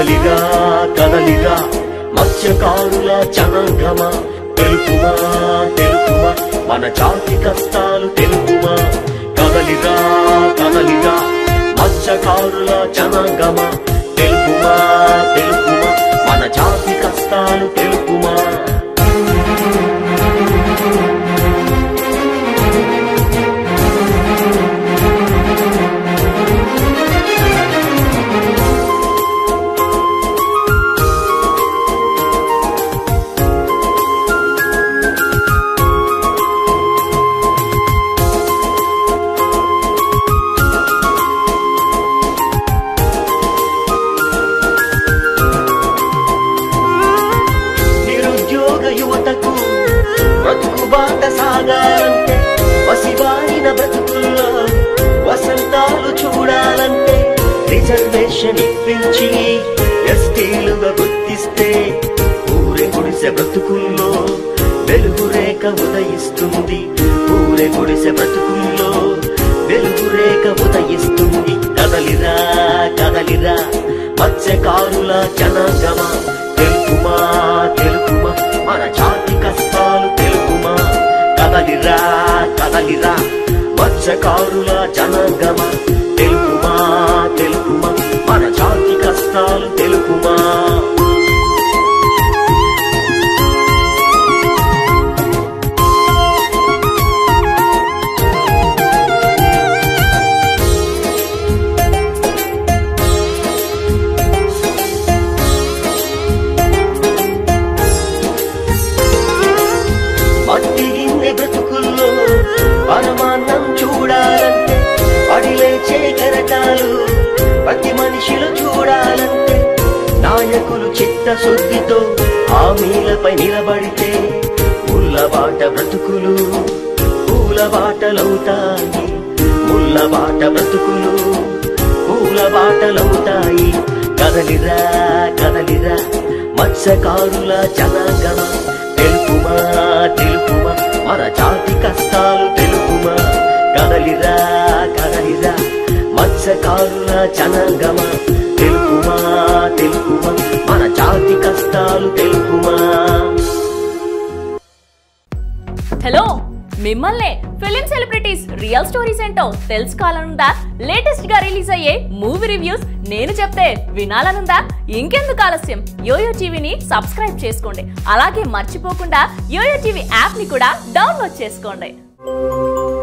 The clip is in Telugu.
కదలిరా కదలిరా మత్స్యకారుల జనాంగమ తెలుపుమా తెలుపుమా మన జాతి కష్టాలు తెలుపుమా కదలిరా కదలిరా మత్స్యకారుల జనాంగమ తెలుపుమా తెలుపుమా మన జాతి కష్టాలు తెలుపుమా నిరుద్యోగ యువతకు బ్రతుకు బాట సాగాలంటే వసివారిన బ్రతుకుల్లో వసంతాలు చూడాలంటే రిజర్వేషన్ ఇప్పించి ఎస్టీలుగా గుర్తిస్తే ఊరే గుడిసె బ్రతుకుల్లో వెలుగు రేఖ ఉదయిస్తుంది ఊరే గుడిసె బ్రతుకుల్లో వెలుగు రేఖ ఉదయిస్తుంది కదలిరా కదలిరా మత్స్యకారుల జనాగమ తెలుపుమా తెలుపుమా మన జాతి కష్టాలు తెలుపుమా కదలిరా కదలిరా మత్స్యకారుల జనాగమ తెలుపుమా తెలుపుమా మన జాతి కష్టాలు తెలుపుమా మట్టి గిన్నె బ్రతుకుల్లో పరమాన్నం చూడాలంటే పడిలేచే కెరటాలు ప్రతి మనిషిలో చూడాలంటే నాయకులు చిత్తశుద్ధితో హామీలపై నిలబడితే ముల్లబాట బ్రతుకులు పూలబాటలవుతాయి ముల్లబాట బ్రతుకులు పూలబాటలవుతాయి కదలిరా కదలిరా మత్స్యకారుల జనాగమ తెలుపుమా తెలుపుమా మన జాతి కష్టాలు తెలుపుమా కదలిరా కదలిరా మత్స్యకారుల జనాగమ తెలుపుమా తెలుపుమా మన జాతి కష్టాలు తెలుపుమా హలో మిమ్మల్నే ఫిలిం సెలబ్రిటీస్ రియల్ స్టోరీస్ ఏంటో తెలుసుకోవాలనుందా లేటెస్ట్ గా రిలీజ్ అయ్యే మూవీ రివ్యూస్ నేను చెప్తే వినాలనుందా ఇంకెందుకు ఆలస్యం యోయో టీవీని సబ్స్క్రైబ్ చేసుకోండి అలాగే మర్చిపోకుండా యోయో టీవీ యాప్ ని కూడా డౌన్లోడ్ చేసుకోండి